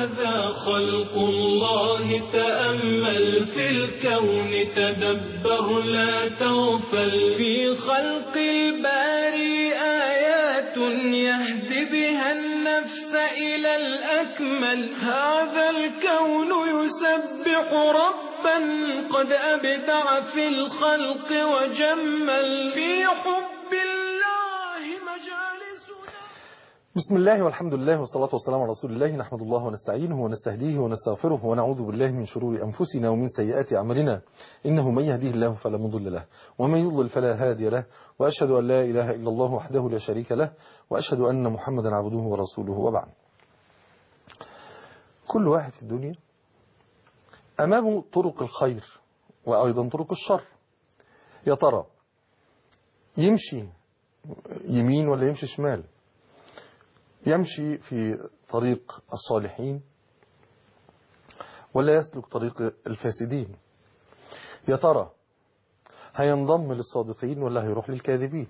هذا خلق الله تأمل في الكون تدبر لا تغفل في خلق الباري آيات يهدي بها النفس إلى الأكمل هذا الكون يسبح ربا قد أبدع في الخلق وجمل في حب الله مجالسنا بسم الله والحمد لله والصلاة والسلام على رسول الله نحمد الله ونستعينه ونستهديه ونستغفره ونعوذ بالله من شرور أنفسنا ومن سيئات أعمالنا إنه من يهديه الله فلا مضل له ومن يضلل فلا هادي له وأشهد أن لا إله إلا الله وحده لا شريك له وأشهد أن محمدا عبده ورسوله وبعد كل واحد في الدنيا أمامه طرق الخير وأيضا طرق الشر يا ترى يمشي يمين ولا يمشي شمال يمشي في طريق الصالحين ولا يسلك طريق الفاسدين يا ترى هينضم للصادقين ولا هيروح للكاذبين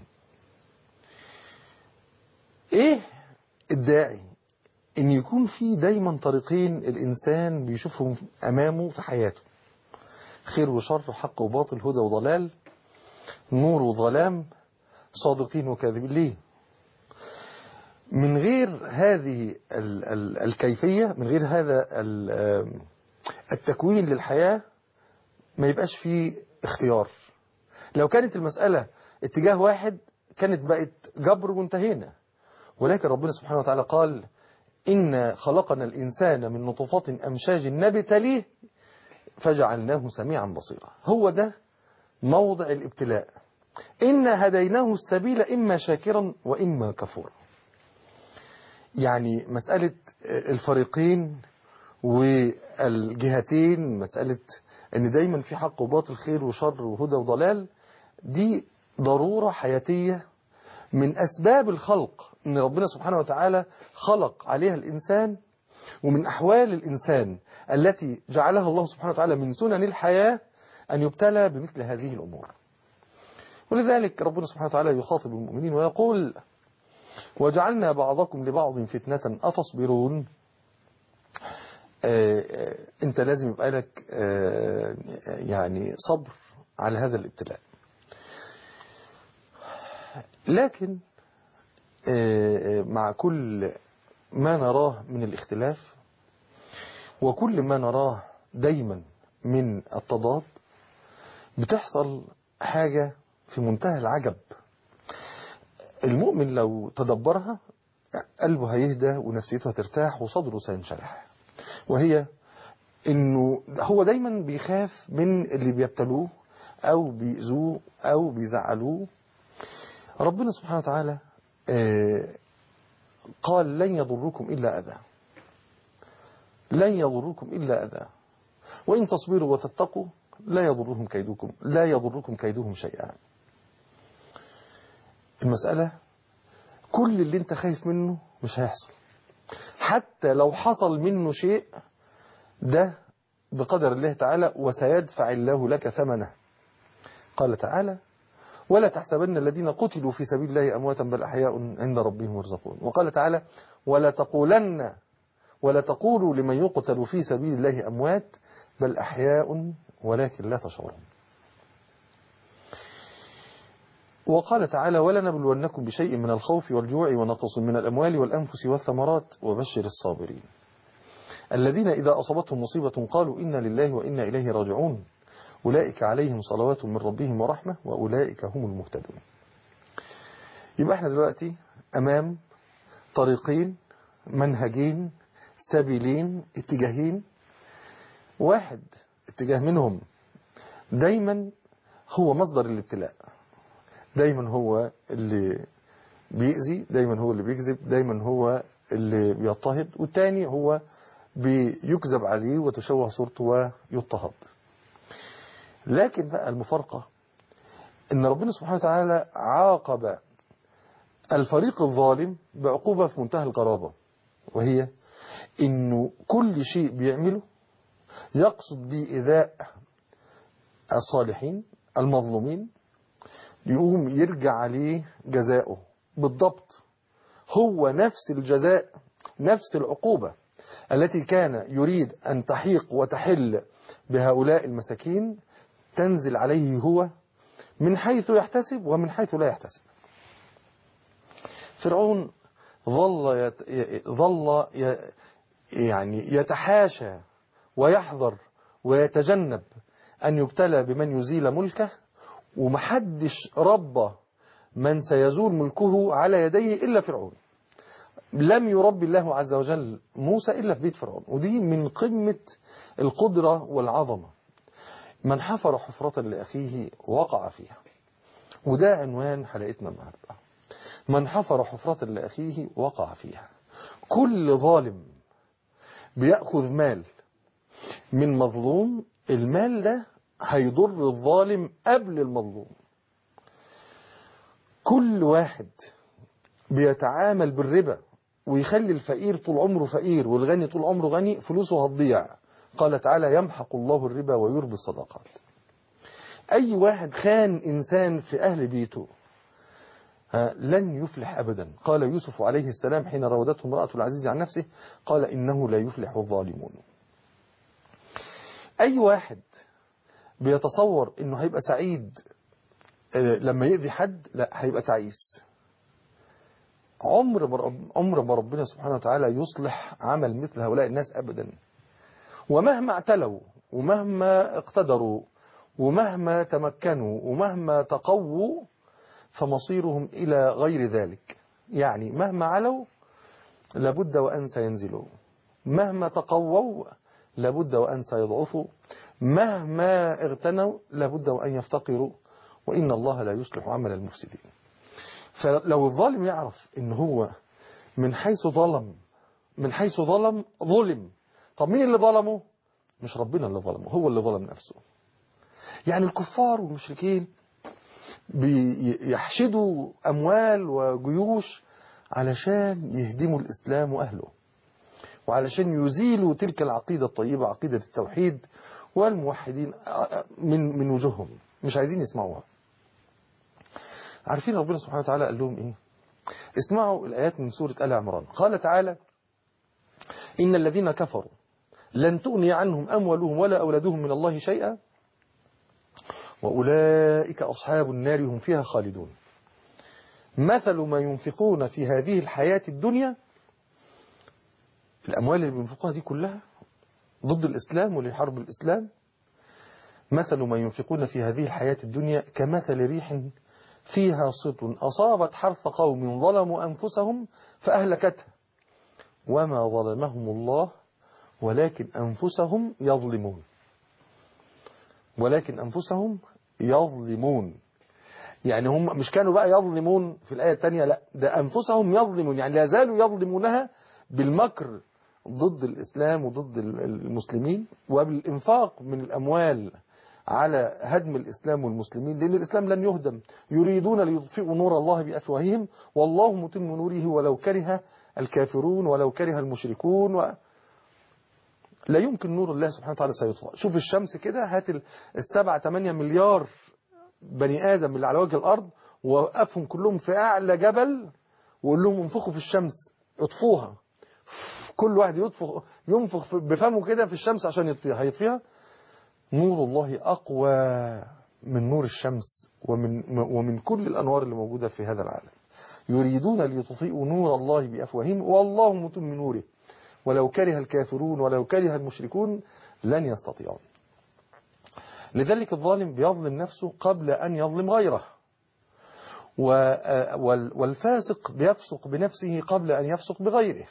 ايه الداعي ان يكون في دايما طريقين الانسان بيشوفهم امامه في حياته خير وشر حق وباطل هدى وضلال نور وظلام صادقين وكاذبين ليه من غير هذه ال ال الكيفية من غير هذا التكوين للحياة ما يبقاش فيه اختيار لو كانت المسألة اتجاه واحد كانت بقت جبر وانتهينا ولكن ربنا سبحانه وتعالى قال إن خلقنا الإنسان من نطفة أمشاج نبتليه فجعلناه سميعا بصيرا هو ده موضع الابتلاء إن هديناه السبيل إما شاكرا وإما كفورا يعني مسألة الفريقين والجهتين مسألة ان دايما في حق وباطل خير وشر وهدى وضلال دي ضرورة حياتية من أسباب الخلق ان ربنا سبحانه وتعالى خلق عليها الإنسان ومن أحوال الإنسان التي جعلها الله سبحانه وتعالى من سنن الحياة أن يبتلى بمثل هذه الأمور ولذلك ربنا سبحانه وتعالى يخاطب المؤمنين ويقول وجعلنا بعضكم لبعض فتنة أتصبرون آآ آآ انت لازم يبقى لك يعني صبر على هذا الابتلاء لكن مع كل ما نراه من الاختلاف وكل ما نراه دايما من التضاد بتحصل حاجة في منتهى العجب المؤمن لو تدبرها قلبه هيهدى ونفسيته هترتاح وصدره سينشرح وهي انه هو دايما بيخاف من اللي بيبتلوه او بيأذوه او بيزعلوه ربنا سبحانه وتعالى قال لن يضركم إلا أذى لن يضركم إلا أذى وإن تصبروا وتتقوا لا يضرهم كيدكم لا يضركم كيدهم شيئا المسألة كل اللي انت خايف منه مش هيحصل حتى لو حصل منه شيء ده بقدر الله تعالى وسيدفع الله لك ثمنه قال تعالى ولا تحسبن الذين قتلوا في سبيل الله أمواتا بل أحياء عند ربهم يرزقون وقال تعالى ولا تقولن ولا تقولوا لمن يقتل في سبيل الله أموات بل أحياء ولكن لا تشعرون وقال تعالى ولنبلونكم بشيء من الخوف والجوع ونقص من الأموال والأنفس والثمرات وبشر الصابرين الذين إذا أصابتهم مصيبة قالوا إنا لله وإنا إليه راجعون أولئك عليهم صلوات من ربهم ورحمة وأولئك هم المهتدون يبقى احنا دلوقتي أمام طريقين منهجين سبيلين اتجاهين واحد اتجاه منهم دايما هو مصدر الابتلاء دايما هو اللي بيأذي دايما هو اللي بيكذب دايما هو اللي بيضطهد والتاني هو بيكذب عليه وتشوه صورته ويضطهد لكن بقى المفارقة ان ربنا سبحانه وتعالى عاقب الفريق الظالم بعقوبة في منتهى القرابة وهي انه كل شيء بيعمله يقصد به إذاء الصالحين المظلومين يقوم يرجع عليه جزاؤه بالضبط هو نفس الجزاء نفس العقوبة التي كان يريد أن تحيق وتحل بهؤلاء المساكين تنزل عليه هو من حيث يحتسب ومن حيث لا يحتسب فرعون ظل يت... ظل ي... يعني يتحاشى ويحذر ويتجنب أن يبتلى بمن يزيل ملكه ومحدش رب من سيزول ملكه على يديه إلا فرعون لم يربي الله عز وجل موسى إلا في بيت فرعون ودي من قمة القدرة والعظمة من حفر حفرة لأخيه وقع فيها وده عنوان حلقتنا النهاردة من حفر حفرة لأخيه وقع فيها كل ظالم بيأخذ مال من مظلوم المال ده هيضر الظالم قبل المظلوم كل واحد بيتعامل بالربا ويخلي الفقير طول عمره فقير والغني طول عمره غني فلوسه هتضيع قال تعالى يمحق الله الربا ويربي الصدقات أي واحد خان إنسان في أهل بيته لن يفلح أبدا قال يوسف عليه السلام حين راودته امرأة العزيز عن نفسه قال إنه لا يفلح الظالمون أي واحد بيتصور إنه هيبقى سعيد لما يأذي حد لا هيبقى تعيس عمر عمر ما ربنا سبحانه وتعالى يصلح عمل مثل هؤلاء الناس أبدا ومهما اعتلوا ومهما اقتدروا ومهما تمكنوا ومهما تقووا فمصيرهم إلى غير ذلك يعني مهما علوا لابد وأن سينزلوا مهما تقووا لابد وأن سيضعفوا مهما اغتنوا لابد وأن يفتقروا وإن الله لا يصلح عمل المفسدين فلو الظالم يعرف ان هو من حيث ظلم من حيث ظلم ظلم طب مين اللي ظلمه مش ربنا اللي ظلمه هو اللي ظلم نفسه يعني الكفار والمشركين بيحشدوا أموال وجيوش علشان يهدموا الإسلام وأهله وعلشان يزيلوا تلك العقيدة الطيبة عقيدة التوحيد والموحدين من من وجوههم مش عايزين يسمعوها عارفين ربنا سبحانه وتعالى قال لهم ايه اسمعوا الآيات من سورة آل عمران قال تعالى إن الذين كفروا لن تغني عنهم أموالهم ولا أولادهم من الله شيئا وأولئك أصحاب النار هم فيها خالدون مثل ما ينفقون في هذه الحياة الدنيا الأموال اللي بينفقوها دي كلها ضد الإسلام ولحرب الإسلام مثل ما ينفقون في هذه الحياة الدنيا كمثل ريح فيها صر أصابت حرث قوم ظلموا أنفسهم فأهلكتها وما ظلمهم الله ولكن أنفسهم يظلمون ولكن أنفسهم يظلمون يعني هم مش كانوا بقى يظلمون في الآية الثانية لا ده أنفسهم يظلمون يعني لا زالوا يظلمونها بالمكر ضد الإسلام وضد المسلمين وبالإنفاق من الأموال على هدم الإسلام والمسلمين لأن الإسلام لن يهدم يريدون ليطفئوا نور الله بأفواههم والله متم نوره ولو كره الكافرون ولو كره المشركون و... لا يمكن نور الله سبحانه وتعالى سيطفأ شوف الشمس كده هات السبعة تمانية مليار بني آدم اللي على وجه الأرض ووقفهم كلهم في أعلى جبل وقول لهم انفخوا في الشمس اطفوها كل واحد يطفخ ينفخ بفمه كده في الشمس عشان يطفيها هيطفيها نور الله أقوى من نور الشمس ومن, ومن كل الأنوار اللي موجودة في هذا العالم يريدون ليطفئوا نور الله بأفواههم والله متم نوره ولو كره الكافرون ولو كره المشركون لن يستطيعون لذلك الظالم بيظلم نفسه قبل أن يظلم غيره والفاسق بيفسق بنفسه قبل أن يفسق بغيره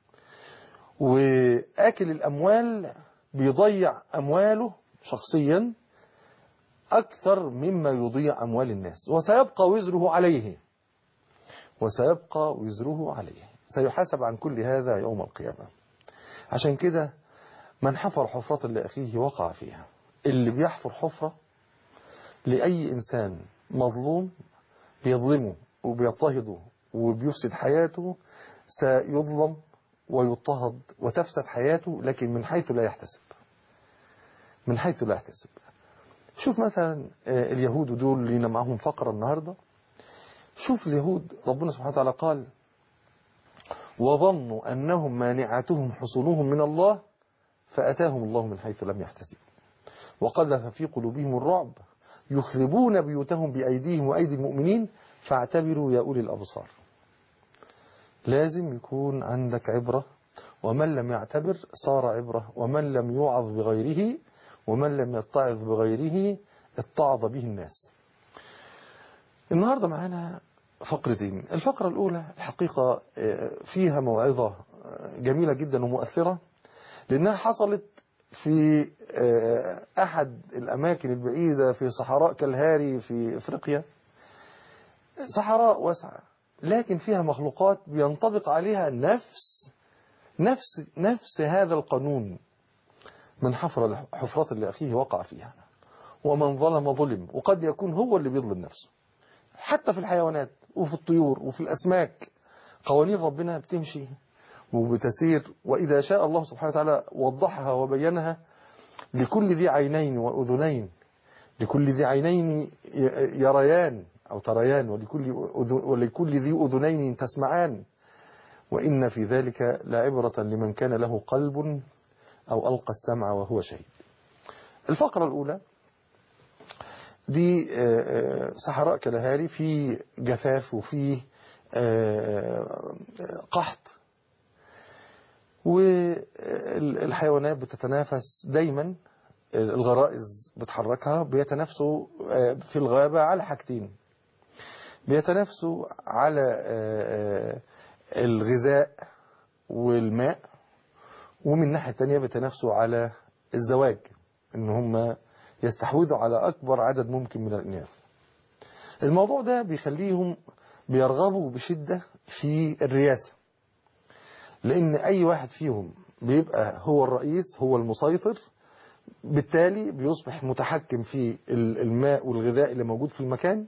وآكل الأموال بيضيع أمواله شخصيا أكثر مما يضيع أموال الناس وسيبقى وزره عليه وسيبقى وزره عليه سيحاسب عن كل هذا يوم القيامة عشان كده من حفر حفرة لأخيه وقع فيها اللي بيحفر حفرة لأي إنسان مظلوم بيظلمه وبيضطهده وبيفسد حياته سيظلم ويضطهد وتفسد حياته لكن من حيث لا يحتسب من حيث لا يحتسب شوف مثلا اليهود دول اللي معهم فقرة النهاردة شوف اليهود ربنا سبحانه وتعالى قال وظنوا أنهم مانعتهم حصونهم من الله فأتاهم الله من حيث لم يحتسبوا وقذف في قلوبهم الرعب يخربون بيوتهم بأيديهم وأيدي المؤمنين فاعتبروا يا أولي الأبصار لازم يكون عندك عبرة ومن لم يعتبر صار عبرة ومن لم يوعظ بغيره ومن لم يتعظ بغيره اتعظ به الناس النهاردة معانا فقرتين الفقرة الأولى الحقيقة فيها موعظة جميلة جدا ومؤثرة لأنها حصلت في أحد الأماكن البعيدة في صحراء كالهاري في إفريقيا صحراء واسعة لكن فيها مخلوقات بينطبق عليها نفس نفس نفس هذا القانون من حفر الحفرات اللي أخيه وقع فيها ومن ظلم ظلم وقد يكون هو اللي بيظلم نفسه حتى في الحيوانات وفي الطيور وفي الأسماك قوانين ربنا بتمشي وبتسير وإذا شاء الله سبحانه وتعالى وضحها وبينها لكل ذي عينين وأذنين لكل ذي عينين يريان أو تريان ولكل, ولكل ذي أذنين تسمعان وإن في ذلك لعبرة لمن كان له قلب أو ألقى السمع وهو شهيد الفقرة الأولى دي صحراء كالهاري في جفاف وفي قحط والحيوانات بتتنافس دايما الغرائز بتحركها بيتنافسوا في الغابة على حاجتين بيتنافسوا على الغذاء والماء ومن الناحية التانية بيتنافسوا على الزواج ان هم يستحوذوا على أكبر عدد ممكن من الإناث الموضوع ده بيخليهم بيرغبوا بشدة في الرياسة لأن أي واحد فيهم بيبقى هو الرئيس هو المسيطر بالتالي بيصبح متحكم في الماء والغذاء اللي موجود في المكان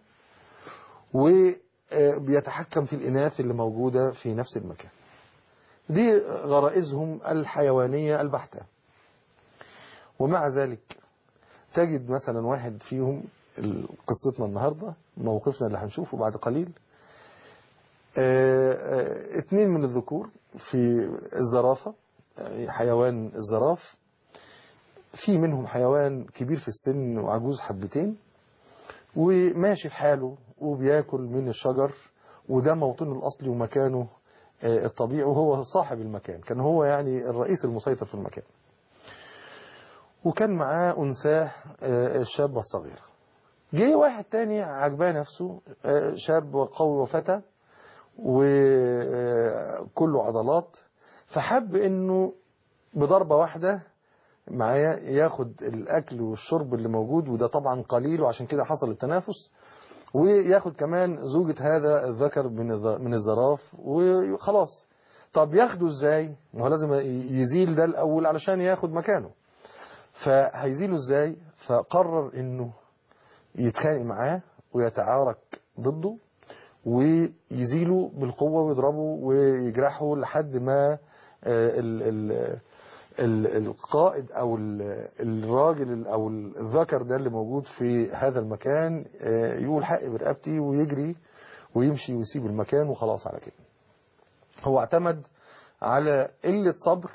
وبيتحكم في الإناث اللي موجودة في نفس المكان دي غرائزهم الحيوانية البحتة ومع ذلك تجد مثلا واحد فيهم قصتنا النهاردة موقفنا اللي هنشوفه بعد قليل اتنين من الذكور في الزرافة حيوان الزراف في منهم حيوان كبير في السن وعجوز حبتين وماشي في حاله وبياكل من الشجر وده موطنه الأصلي ومكانه الطبيعي وهو صاحب المكان كان هو يعني الرئيس المسيطر في المكان وكان معاه أنثاه الشابة الصغيرة جه واحد تاني عجباه نفسه شاب قوي وفتى وكله عضلات فحب انه بضربة واحدة معايا ياخد الاكل والشرب اللي موجود وده طبعا قليل وعشان كده حصل التنافس وياخد كمان زوجة هذا الذكر من من الزراف وخلاص طب ياخده ازاي ما هو لازم يزيل ده الاول علشان ياخد مكانه فهيزيله ازاي فقرر انه يتخانق معاه ويتعارك ضده ويزيله بالقوة ويضربه ويجرحه لحد ما ال ال ال القائد او الراجل او الذكر ده اللي موجود في هذا المكان يقول حقي برقبتي ويجري ويمشي ويسيب المكان وخلاص على كده هو اعتمد على قلة صبر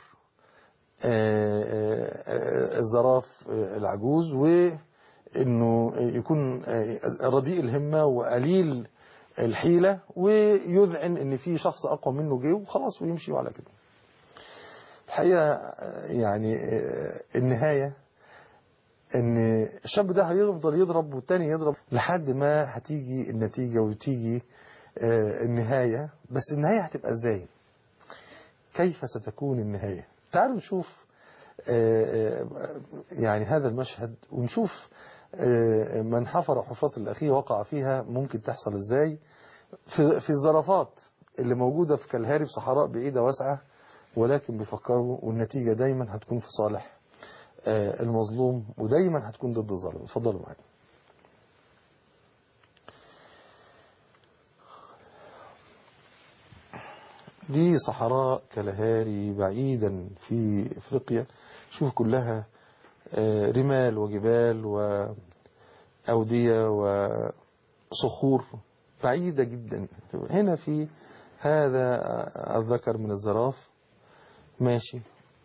الزراف العجوز وانه يكون رديء الهمة وقليل الحيلة ويذعن ان في شخص اقوى منه جه وخلاص ويمشي على كده الحقيقة يعني النهاية ان الشاب ده هيفضل يضرب والتاني يضرب لحد ما هتيجي النتيجة وتيجي النهاية بس النهاية هتبقى ازاي كيف ستكون النهاية تعالوا نشوف يعني هذا المشهد ونشوف من حفر حفرات الأخية وقع فيها ممكن تحصل ازاي في, في الزرافات اللي موجودة في كالهاري في صحراء بعيدة واسعة ولكن بيفكروا والنتيجة دايما هتكون في صالح المظلوم ودايما هتكون ضد الظالم اتفضلوا معايا دي صحراء كالهاري بعيدا في افريقيا شوف كلها رمال وجبال وأودية وصخور بعيدة جدا هنا في هذا الذكر من الزراف ماشي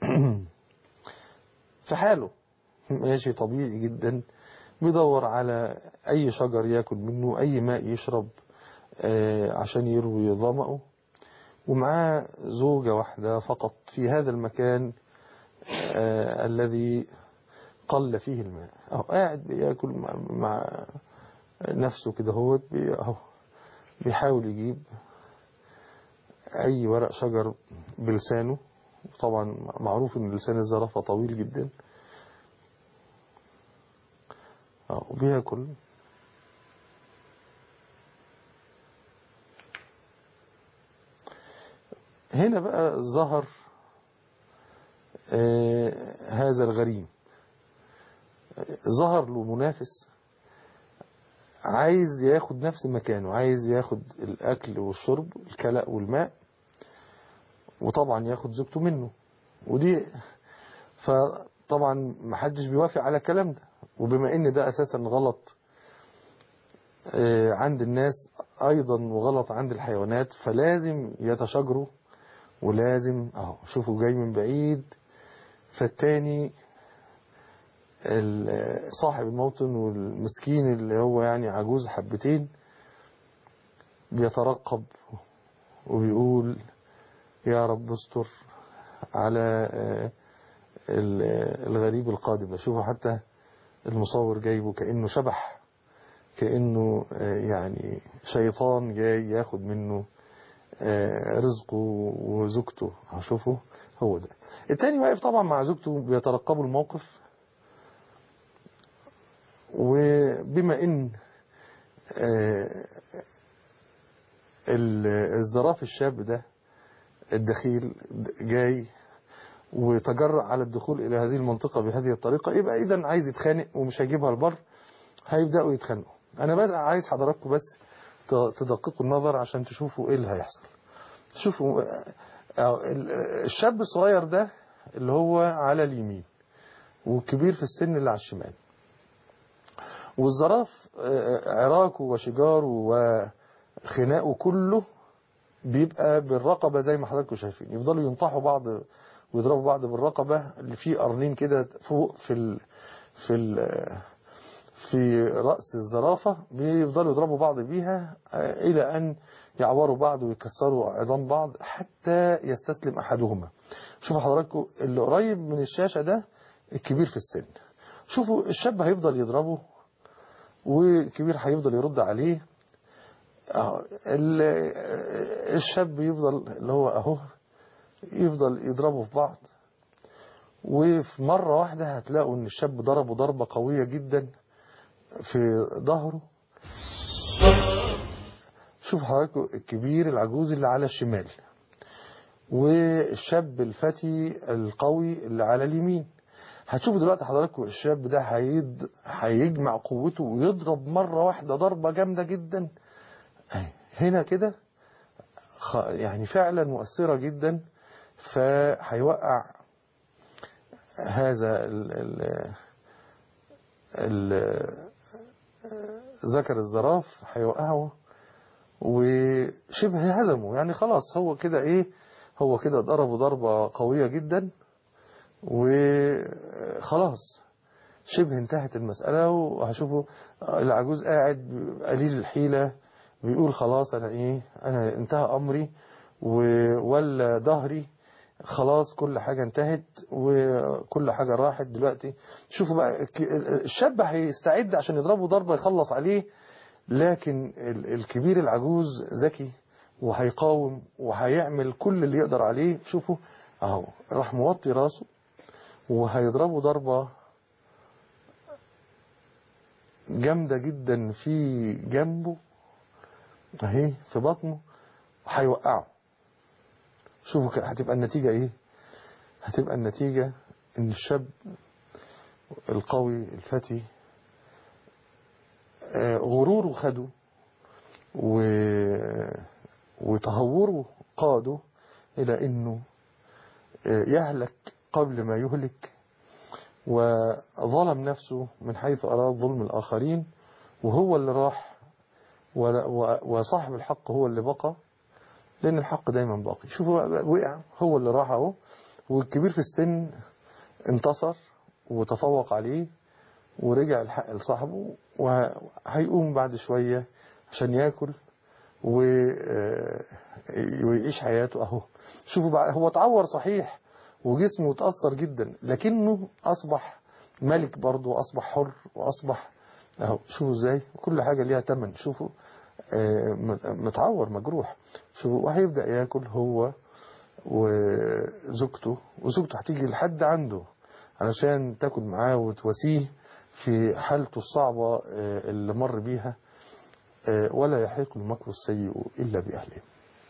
في حاله ماشي طبيعي جدا بيدور على أي شجر ياكل منه أي ماء يشرب عشان يروي ظمأه ومعاه زوجة واحدة فقط في هذا المكان الذي قل فيه الماء أهو قاعد بياكل مع, مع نفسه كده هو بيحاول يجيب أي ورق شجر بلسانه طبعا معروف ان لسان الزرافة طويل جدا وبياكل هنا بقى ظهر آه هذا الغريم ظهر له منافس عايز ياخد نفس مكانه عايز ياخد الأكل والشرب الكلاء والماء وطبعا ياخد زوجته منه ودي فطبعا محدش بيوافق على الكلام ده وبما ان ده اساسا غلط عند الناس ايضا وغلط عند الحيوانات فلازم يتشاجروا ولازم اهو شوفوا جاي من بعيد فالتاني صاحب الموطن والمسكين اللي هو يعني عجوز حبتين بيترقب وبيقول يا رب استر على الغريب القادم شوفوا حتى المصور جايبه كأنه شبح كأنه يعني شيطان جاي ياخد منه رزقه وزوجته هشوفوا هو ده التاني واقف طبعا مع زوجته بيترقبوا الموقف وبما ان الزراف الشاب ده الدخيل جاي وتجرأ على الدخول إلى هذه المنطقة بهذه الطريقة يبقى إذا عايز يتخانق ومش هيجيبها البر هيبدأوا يتخانقوا أنا بس عايز حضراتكم بس تدققوا النظر عشان تشوفوا إيه اللي هيحصل شوفوا الشاب الصغير ده اللي هو على اليمين والكبير في السن اللي على الشمال والزراف عراكه وشجاره وخناقه كله بيبقى بالرقبة زي ما حضراتكم شايفين يفضلوا ينطحوا بعض ويضربوا بعض بالرقبة اللي فيه قرنين كده فوق في ال في ال في رأس الزرافة بيفضلوا يضربوا بعض بيها إلى أن يعوروا بعض ويكسروا عظام بعض حتى يستسلم أحدهما شوفوا حضراتكم اللي قريب من الشاشة ده الكبير في السن شوفوا الشاب هيفضل يضربه والكبير هيفضل يرد عليه الشاب يفضل اللي هو اهو يفضل يضربوا في بعض وفي مرة واحدة هتلاقوا ان الشاب ضربه ضربة قوية جدا في ظهره شوف حضراتكم الكبير العجوز اللي على الشمال والشاب الفتي القوي اللي على اليمين هتشوفوا دلوقتي حضراتكم الشاب ده هيد... هيجمع قوته ويضرب مرة واحدة ضربة جامدة جدا هنا كده يعني فعلا مؤثرة جدا فهيوقع هذا ال ال ال ذكر الزراف هيوقعه وشبه هزمه يعني خلاص هو كده ايه هو كده ضربه ضربة قوية جدا وخلاص شبه انتهت المسألة وهشوفوا العجوز قاعد قليل الحيلة بيقول خلاص انا ايه انا انتهى امري ولا ظهري خلاص كل حاجة انتهت وكل حاجة راحت دلوقتي شوفوا بقى الشاب هيستعد عشان يضربه ضربة يخلص عليه لكن الكبير العجوز ذكي وهيقاوم وهيعمل كل اللي يقدر عليه شوفوا اهو راح موطي راسه وهيضربه ضربة جامدة جدا في جنبه اهي في بطنه وهيوقعه شوفوا هتبقى النتيجة ايه هتبقى النتيجة ان الشاب القوي الفتي غروره خده و... وتهوره قاده إلى أنه يهلك قبل ما يهلك وظلم نفسه من حيث أراد ظلم الآخرين وهو اللي راح وصاحب الحق هو اللي بقى لأن الحق دايما باقي شوفوا وقع هو اللي راح اهو والكبير في السن انتصر وتفوق عليه ورجع الحق لصاحبه وهيقوم بعد شوية عشان ياكل ويعيش حياته اهو شوفوا بقى هو اتعور صحيح وجسمه اتأثر جدا لكنه أصبح ملك برضه أصبح حر وأصبح اهو شوفوا ازاي كل حاجة ليها تمن شوفوا متعور مجروح شوفوا وهيبدأ ياكل هو وزوجته وزوجته هتيجي لحد عنده علشان تاكل معاه وتواسيه في حالته الصعبة اللي مر بيها ولا يحيق المكر السيء إلا بأهله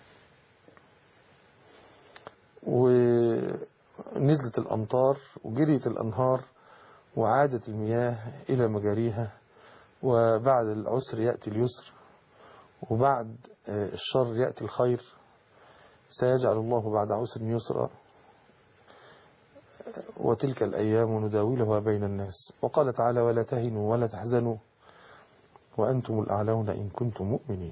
ونزلت الأمطار وجريت الأنهار وعادت المياه إلى مجاريها وبعد العسر يأتي اليسر وبعد الشر يأتي الخير سيجعل الله بعد عسر يسرا وتلك الأيام نداولها بين الناس وقال تعالى ولا تهنوا ولا تحزنوا وأنتم الأعلون إن كنتم مؤمنين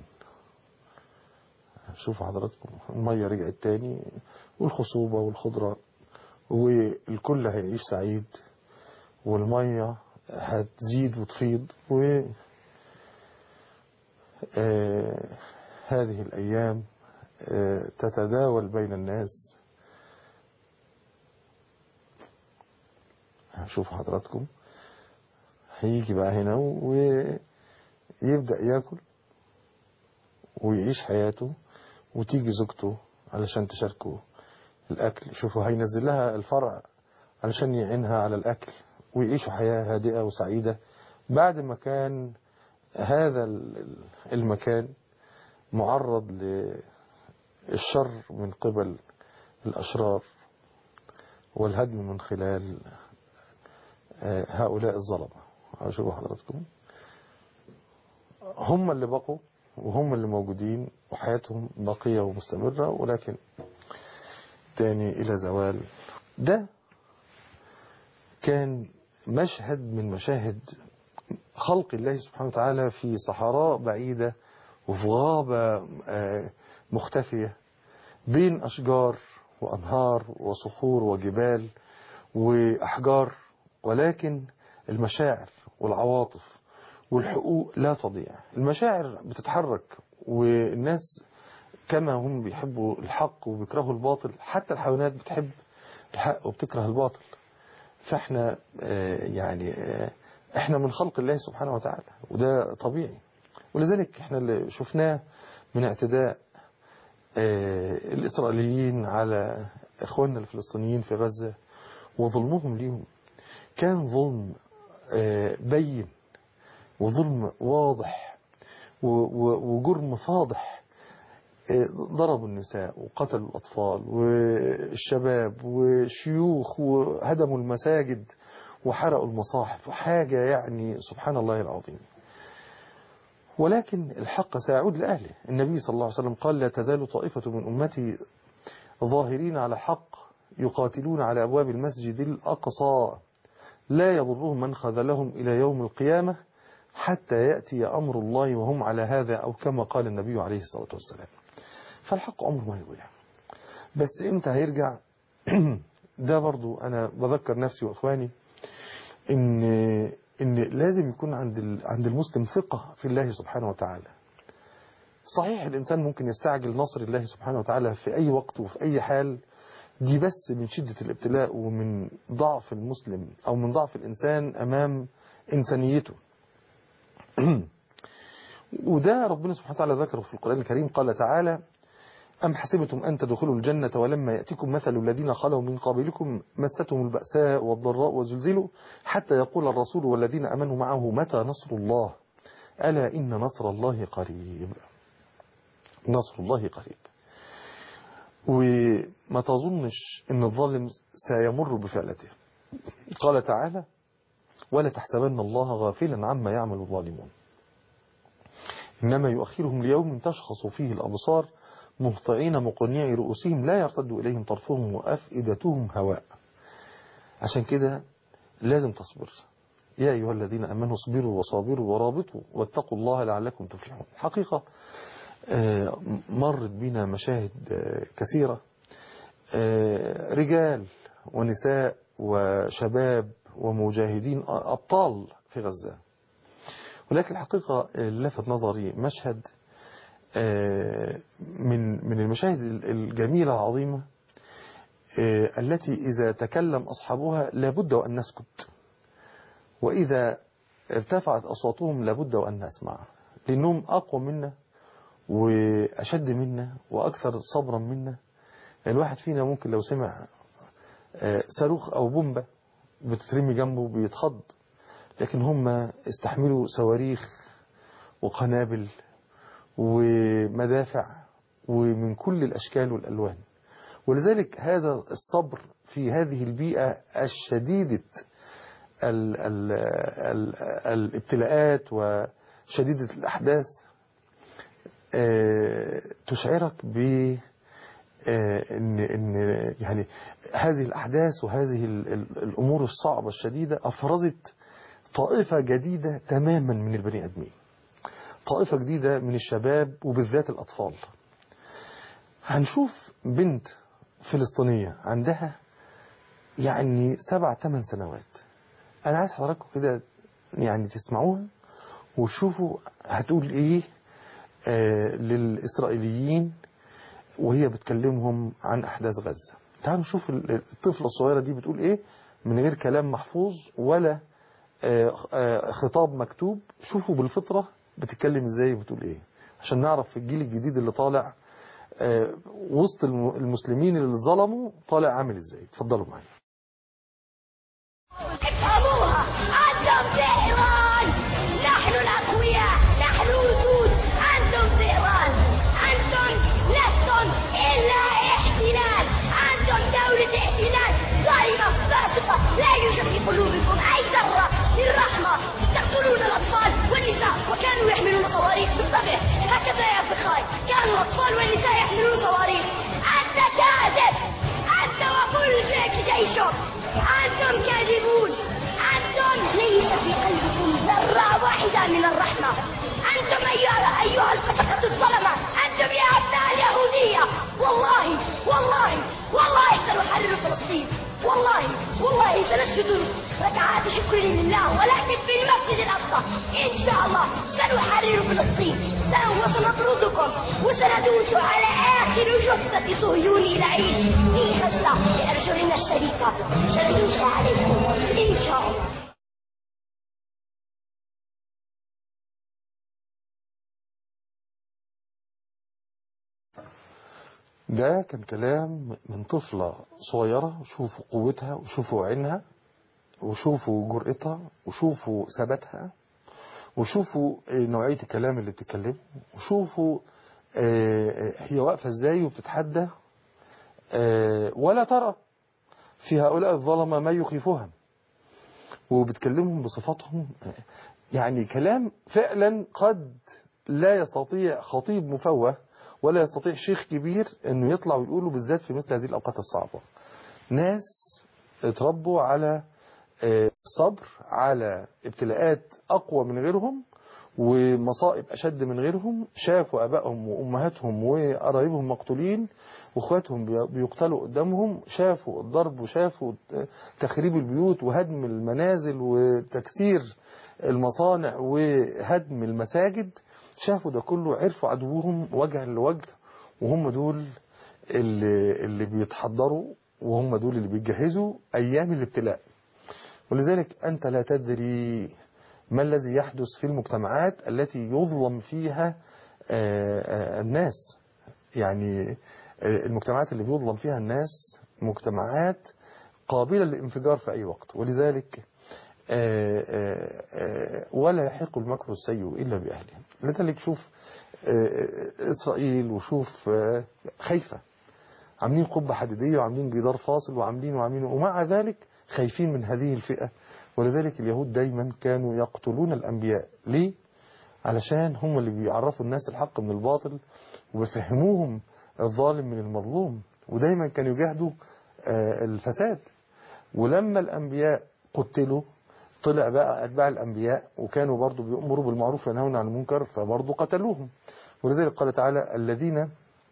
شوفوا حضراتكم المية رجعت تاني والخصوبة والخضرة والكل هيعيش سعيد والمية هتزيد وتفيض و آه هذه الأيام آه تتداول بين الناس شوفوا حضراتكم هيجي بقى هنا ويبدأ ياكل ويعيش حياته وتيجي زوجته علشان تشاركه الأكل شوفوا هينزل لها الفرع علشان يعينها على الأكل ويعيشوا حياة هادئة وسعيدة بعد ما كان هذا المكان معرض للشر من قبل الأشرار والهدم من خلال هؤلاء الظلمة شوفوا حضراتكم هم اللي بقوا وهم اللي موجودين وحياتهم باقية ومستمرة ولكن تاني إلى زوال ده كان مشهد من مشاهد خلق الله سبحانه وتعالى في صحراء بعيدة وفي غابة مختفية بين أشجار وأنهار وصخور وجبال وأحجار ولكن المشاعر والعواطف والحقوق لا تضيع المشاعر بتتحرك والناس كما هم بيحبوا الحق وبيكرهوا الباطل حتى الحيوانات بتحب الحق وبتكره الباطل فاحنا يعني احنا من خلق الله سبحانه وتعالى وده طبيعي ولذلك احنا اللي شفناه من اعتداء الإسرائيليين على إخواننا الفلسطينيين في غزة وظلمهم ليهم كان ظلم بين وظلم واضح وجرم فاضح ضربوا النساء وقتلوا الأطفال والشباب والشيوخ وهدموا المساجد وحرقوا المصاحف وحاجة يعني سبحان الله العظيم ولكن الحق سيعود لأهله النبي صلى الله عليه وسلم قال لا تزال طائفة من أمتي ظاهرين على الحق يقاتلون على أبواب المسجد الأقصى لا يضرهم من خذلهم إلى يوم القيامة حتى يأتي أمر الله وهم على هذا أو كما قال النبي عليه الصلاة والسلام فالحق أمر ما يضيع بس إمتى هيرجع ده برضو أنا بذكر نفسي وإخواني إن, إن لازم يكون عند عند المسلم ثقة في الله سبحانه وتعالى صحيح الإنسان ممكن يستعجل نصر الله سبحانه وتعالى في أي وقت وفي أي حال دي بس من شدة الابتلاء ومن ضعف المسلم أو من ضعف الإنسان أمام إنسانيته وده ربنا سبحانه وتعالى ذكره في القرآن الكريم قال تعالى أم حسبتم أن تدخلوا الجنة ولما يأتكم مثل الذين خلوا من قبلكم مستهم البأساء والضراء وزلزلوا حتى يقول الرسول والذين أمنوا معه متى نصر الله ألا إن نصر الله قريب نصر الله قريب وما تظنش أن الظالم سيمر بفعلته قال تعالى ولا تحسبن الله غافلا عما يعمل الظالمون إنما يؤخرهم ليوم تشخص فيه الأبصار مهطعين مقنعي رؤوسهم لا يرتد إليهم طرفهم وأفئدتهم هواء عشان كده لازم تصبر يا أيها الذين أمنوا اصبروا وصابروا ورابطوا واتقوا الله لعلكم تفلحون الحقيقة آه، مرت بنا مشاهد آه، كثيرة آه، رجال ونساء وشباب ومجاهدين أبطال في غزة ولكن الحقيقة لفت نظري مشهد آه، من من المشاهد الجميلة العظيمة آه، التي إذا تكلم أصحابها لابد وأن نسكت وإذا ارتفعت أصواتهم لابد وأن نسمع لأنهم أقوى منا وأشد منا وأكثر صبرا منا الواحد فينا ممكن لو سمع آه، صاروخ أو بومبة بتترمي جنبه بيتخض لكن هم استحملوا صواريخ وقنابل ومدافع ومن كل الأشكال والألوان ولذلك هذا الصبر في هذه البيئة الشديدة ال ال ال الابتلاءات وشديدة الأحداث آه، تشعرك ب آه، إن إن يعني هذه الأحداث وهذه ال- ال- الأمور الصعبة الشديدة أفرزت طائفة جديدة تماما من البني آدمين طائفة جديدة من الشباب وبالذات الأطفال هنشوف بنت فلسطينية عندها يعني سبع ثمان سنوات أنا عايز حضراتكم كده يعني تسمعوها وشوفوا هتقول إيه آه للإسرائيليين وهي بتكلمهم عن أحداث غزة تعالوا نشوف ال- الطفلة الصغيرة دي بتقول إيه من غير كلام محفوظ ولا آه، آه، خطاب مكتوب شوفوا بالفطرة بتتكلم إزاي بتقول إيه عشان نعرف في الجيل الجديد اللي طالع آه، وسط الم- المسلمين اللي ظلموا طالع عامل إزاي اتفضلوا معايا افهموها أنتم في إيران نحن الأقوياء نحن وجود أنتم في إيران أنتم لستم إلا احتلال أنتم دولة احتلال ظالمة فاسقة لا يوجد في قلوبكم أي ذرة من رحمة تقتلون الأطفال والنساء وكانوا يحملون صواريخ بالطبع هكذا يا أخوي كانوا الأطفال والنساء يحملون صواريخ أنت كاذب أنت وكل جيشك أنتم كاذبون أنتم ليس في قلبكم ذرة واحدة من الرحمة أنتم أيها أيها الفسقة الظلمة أنتم يا أبناء اليهودية والله والله والله سنحرر فلسطين والله والله سنسجد ركعات شكر لله ولكن في المسجد الأقصى إن شاء الله سنحرر فلسطين سن- وسنطردكم وسندوس على آخر جثة صهيوني لعين في غزة بأرجلنا الشريفة سندوس عليكم إن شاء الله ده كان كلام من طفلة صغيرة شوفوا قوتها وشوفوا عينها وشوفوا جرأتها وشوفوا ثباتها وشوفوا آه، نوعية الكلام اللي بتتكلمه وشوفوا آه، آه، هي واقفة ازاي وبتتحدى آه، ولا ترى في هؤلاء الظلمة ما يخيفها وبتكلمهم بصفاتهم يعني كلام فعلا قد لا يستطيع خطيب مفوه ولا يستطيع شيخ كبير انه يطلع ويقوله بالذات في مثل هذه الاوقات الصعبة ناس اتربوا على آه، صبر على ابتلاءات اقوى من غيرهم ومصائب اشد من غيرهم شافوا ابائهم وامهاتهم وقرايبهم مقتولين واخواتهم بي- بيقتلوا قدامهم شافوا الضرب وشافوا تخريب البيوت وهدم المنازل وتكسير المصانع وهدم المساجد شافوا ده كله عرفوا عدوهم وجها لوجه وهم دول اللي, اللي بيتحضروا وهم دول اللي بيجهزوا أيام الابتلاء ولذلك أنت لا تدري ما الذي يحدث في المجتمعات التي يظلم فيها آه، آه، الناس يعني آه، المجتمعات اللي بيظلم فيها الناس مجتمعات قابلة للانفجار في أي وقت ولذلك آه، آه، آه، ولا يحق المكر السيء إلا بأهله لذلك شوف آه، إسرائيل وشوف آه، خايفة عاملين قبة حديدية وعاملين جدار فاصل وعاملين وعاملين ومع ذلك خايفين من هذه الفئة ولذلك اليهود دايما كانوا يقتلون الأنبياء ليه؟ علشان هم اللي بيعرفوا الناس الحق من الباطل وبيفهموهم الظالم من المظلوم ودايما كانوا يجاهدوا آه، الفساد ولما الأنبياء قتلوا طلع بقى أتباع الأنبياء وكانوا برضو بيأمروا بالمعروف وينهون عن المنكر فبرضو قتلوهم ولذلك قال تعالى الذين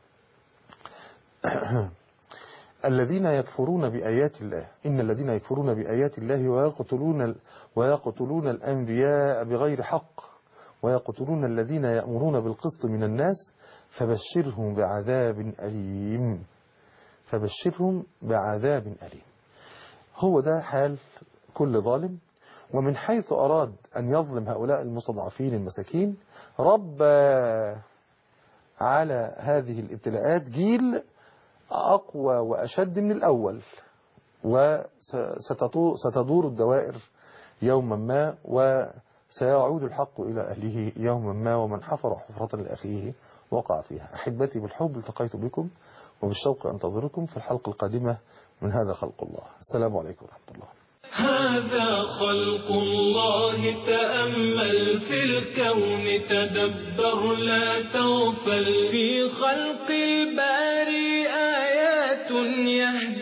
الذين يكفرون بآيات الله إن الذين يكفرون بآيات الله ويقتلون ويقتلون الأنبياء بغير حق ويقتلون الذين يأمرون بالقسط من الناس فبشرهم بعذاب أليم فبشرهم بعذاب أليم هو ده حال كل ظالم ومن حيث أراد أن يظلم هؤلاء المستضعفين المساكين رب على هذه الابتلاءات جيل أقوى وأشد من الأول وستدور الدوائر يوما ما وسيعود الحق إلى أهله يوما ما ومن حفر حفرة لأخيه وقع فيها أحبتي بالحب التقيت بكم وبالشوق أنتظركم في الحلقة القادمة من هذا خلق الله السلام عليكم ورحمة الله هذا خلق الله تأمل في الكون تدبر لا تغفل في خلق الباري آيات يهدي